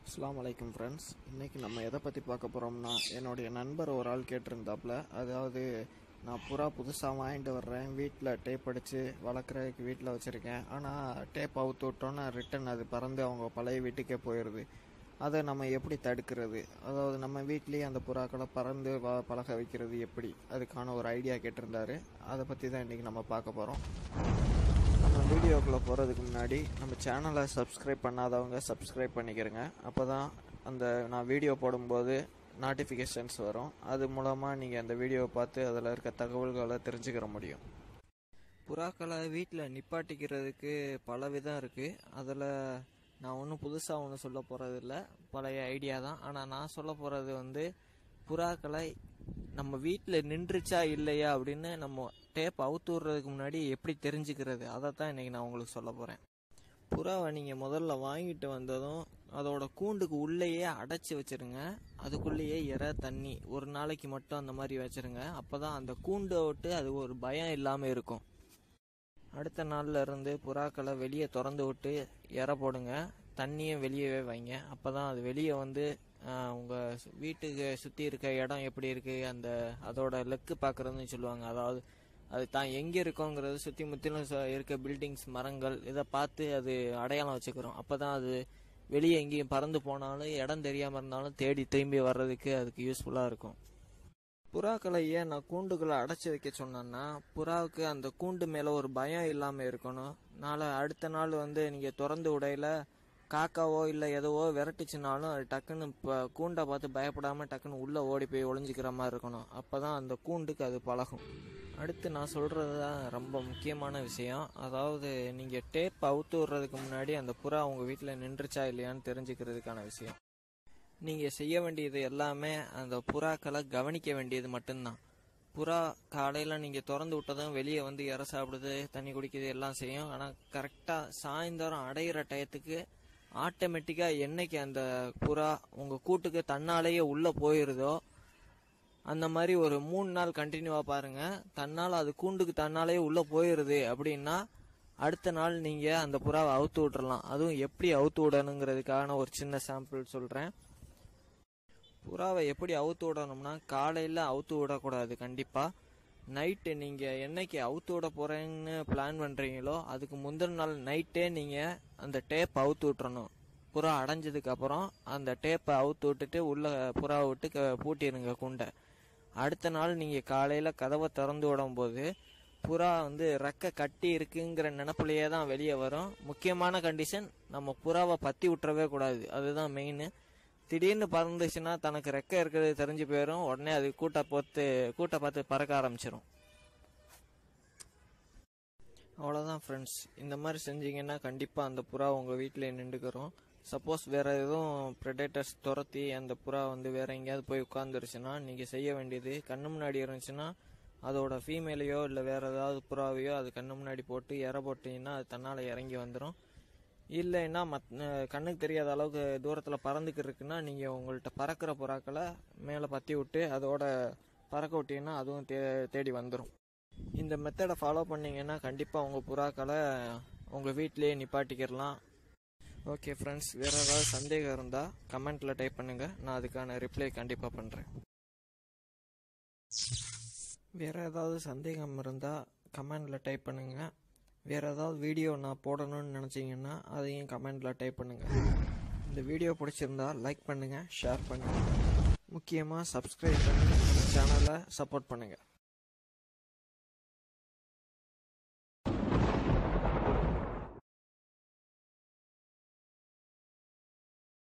அஸ்ஸலாமு அலைக்கும் ஃப்ரெண்ட்ஸ் இன்றைக்கி நம்ம எதை பற்றி பார்க்க போகிறோம்னா என்னுடைய நண்பர் ஒரு ஆள் கேட்டிருந்தாப்புல அதாவது நான் புறா புதுசாக வாங்கிட்டு வர்றேன் வீட்டில் டேப் அடித்து வளர்க்குறதுக்கு வீட்டில் வச்சுருக்கேன் ஆனால் டேப் அவுத்து விட்டோன்னா ரிட்டன் அது பறந்து அவங்க பழைய வீட்டுக்கே போயிடுது அதை நம்ம எப்படி தடுக்கிறது அதாவது நம்ம வீட்லேயே அந்த புறாக்களை பறந்து வ பழக வைக்கிறது எப்படி அதுக்கான ஒரு ஐடியா கேட்டிருந்தாரு அதை பற்றி தான் இன்றைக்கி நம்ம பார்க்க போகிறோம் நம்ம வீடியோக்குள்ளே போகிறதுக்கு முன்னாடி நம்ம சேனலை சப்ஸ்கிரைப் பண்ணாதவங்க சப்ஸ்கிரைப் பண்ணிக்கிறங்க அப்போ தான் அந்த நான் வீடியோ போடும்போது நோட்டிஃபிகேஷன்ஸ் வரும் அது மூலமாக நீங்கள் அந்த வீடியோவை பார்த்து அதில் இருக்க தகவல்களை தெரிஞ்சுக்கிற முடியும் புறாக்களை வீட்டில் நிப்பாட்டிக்கிறதுக்கு பல விதம் இருக்குது அதில் நான் ஒன்றும் புதுசாக ஒன்றும் சொல்ல போகிறதில்ல பழைய ஐடியா தான் ஆனால் நான் சொல்ல போகிறது வந்து புறாக்களை நம்ம வீட்டில் நின்றுச்சா இல்லையா அப்படின்னு நம்ம டேப் அவுத்து விடுறதுக்கு முன்னாடி எப்படி தெரிஞ்சுக்கிறது அதை தான் இன்றைக்கி நான் உங்களுக்கு சொல்ல போகிறேன் புறாவை நீங்கள் முதல்ல வாங்கிட்டு வந்ததும் அதோட கூண்டுக்கு உள்ளேயே அடைச்சி வச்சிருங்க அதுக்குள்ளேயே இற தண்ணி ஒரு நாளைக்கு மட்டும் அந்த மாதிரி வச்சிருங்க அப்போ தான் அந்த கூண்டை விட்டு அது ஒரு பயம் இல்லாமல் இருக்கும் அடுத்த நாள்ல இருந்து புறாக்களை வெளியே திறந்து விட்டு இற போடுங்க தண்ணியும் வெளியவே வைங்க அப்போ தான் அது வெளியே வந்து ஆஹ், உங்க சு- வீட்டுக்கு சுற்றி இருக்க இடம் எப்படி இருக்கு அந்த அதோட லெக்கு பார்க்குறதுன்னு சொல்லுவாங்க அதாவது அது தான் எங்கே இருக்கோங்கிறது சுற்றி முற்றிலும் ச- இருக்க பில்டிங்ஸ் மரங்கள் இதை பார்த்து அது அடையாளம் வச்சுக்கிறோம் அப்போ தான் அது வெளியே எங்கேயும் பறந்து போனாலும் இடம் தெரியாமல் இருந்தாலும் தேடி திரும்பி வர்றதுக்கு அதுக்கு யூஸ்ஃபுல்லாக இருக்கும் புறாக்களை ஏன் நான் கூண்டுக்குள்ள அடைச்சி வைக்க சொன்னேன்னா புறாவுக்கு அந்த கூண்டு மேல ஒரு பயம் இல்லாம இருக்கணும் நாளை அடுத்த நாள் வந்து நீங்க திறந்து விடையில காக்காவோ இல்ல எதுவோ விரட்டுச்சுனாலும் அது டக்குன்னு இப்ப கூண்டை பார்த்து பயப்படாம டக்குன்னு உள்ள ஓடி போய் ஒளிஞ்சிக்கிற மாதிரி இருக்கணும் அப்பதான் அந்த கூண்டுக்கு அது பழகும் அடுத்து நான் சொல்றது தான் ரொம்ப முக்கியமான விஷயம் அதாவது நீங்க டேப் அவுத்து விடுறதுக்கு முன்னாடி அந்த புறா உங்க வீட்டுல நின்றுச்சா இல்லையான்னு தெரிஞ்சுக்கிறதுக்கான விஷயம் நீங்க செய்ய வேண்டியது எல்லாமே அந்த புறாக்களை கவனிக்க வேண்டியது மட்டும்தான் புறா காலையில நீங்க திறந்து விட்டதும் வெளியே வந்து இற சாப்பிடுது தண்ணி குடிக்குது எல்லாம் செய்யும் ஆனா கரெக்டா சாயந்தரம் அடையிற டயத்துக்கு ஆட்டோமேட்டிக்கா என்னைக்கு அந்த புறா உங்க கூட்டுக்கு தன்னாலேயே உள்ள போயிருதோ அந்த மாதிரி ஒரு மூணு நாள் கண்டினியூவா பாருங்க தன்னால் அது கூண்டுக்கு தன்னாலே உள்ள போயிருது அப்படின்னா அடுத்த நாள் நீங்க அந்த புறாவை அவுத்து விட்டுறலாம் அதுவும் எப்படி அவுத்து விடணுங்கிறதுக்கான ஒரு சின்ன சாம்பிள் சொல்றேன் புறாவை எப்படி அவுத்து விடணும்னா காலையில அவுத்து விடக்கூடாது கண்டிப்பா நைட்டு நீங்க என்னைக்கு அவுத்து விட போறேன்னு பிளான் பண்றீங்களோ அதுக்கு முந்தின நாள் நைட்டே நீங்க அந்த டேப் அவுத்து விட்டுறணும் புறா அடைஞ்சதுக்கு அப்புறம் அந்த டேப்பை அவுத்து விட்டுட்டு உள்ள புறாவை விட்டு க- பூட்டிருங்க குண்டை அடுத்த நாள் நீங்க காலையில கதவை திறந்து விடும்போது புறா வந்து ரெக்க கட்டி இருக்குங்கிற நினப்புலயே தான் வெளியே வரும் முக்கியமான கண்டிஷன் நம்ம புறாவை பத்தி விட்டுறவே கூடாது அதுதான் மெயின் திடீர்னு பறந்துச்சுன்னா தனக்கு ரெக்கை இருக்கிறது தெரிஞ்சு போயிடும் உடனே அது கூட்ட பார்த்து கூட்ட பார்த்து பறக்க ஆரம்பிச்சிடும் அவ்வளோதான் ஃப்ரெண்ட்ஸ் இந்த மாதிரி செஞ்சீங்கன்னா கண்டிப்பாக அந்த புறா உங்கள் வீட்டில் நின்றுக்கிறோம் சப்போஸ் வேற எதுவும் ப்ரெடேட்டர்ஸ் துரத்தி அந்த புறா வந்து வேற எங்கேயாவது போய் உட்காந்துருச்சுன்னா நீங்கள் செய்ய வேண்டியது கண்ணு முன்னாடி இருந்துச்சுன்னா அதோட ஃபீமேலையோ இல்லை வேற ஏதாவது புறாவையோ அது கண்ணு முன்னாடி போட்டு இற போட்டீங்கன்னா அது தன்னால் இறங்கி வந்துடும் இல்லைன்னா மத் அஹ் கண்ணுக்கு தெரியாத அளவுக்கு தூரத்தில் பறந்துக்கிட்டு இருக்குன்னா நீங்கள் உங்கள்கிட்ட பறக்கிற புறாக்களை மேலே பற்றி விட்டு அதோட பறக்க விட்டீங்கன்னா அதுவும் தே தேடி வந்துடும் இந்த மெத்தடை ஃபாலோ பண்ணீங்கன்னா கண்டிப்பாக உங்கள் புறாக்களை உங்கள் வீட்டிலேயே நிப்பாட்டிக்கிறலாம் ஓகே ஃப்ரெண்ட்ஸ் வேறு ஏதாவது சந்தேகம் இருந்தால் கமெண்ட்டில் டைப் பண்ணுங்கள் நான் அதுக்கான ரிப்ளை கண்டிப்பாக பண்ணுறேன் வேறு ஏதாவது சந்தேகம் இருந்தால் கமெண்டில் டைப் பண்ணுங்கள் வேறு ஏதாவது வீடியோ நான் போடணும்னு நினச்சிங்கன்னா அதையும் கமெண்டில் டைப் பண்ணுங்கள் இந்த வீடியோ பிடிச்சிருந்தா லைக் பண்ணுங்கள் ஷேர் பண்ணுங்கள் முக்கியமாக சப்ஸ்கிரைப் பண்ணி சேனலை சப்போர்ட் பண்ணுங்கள்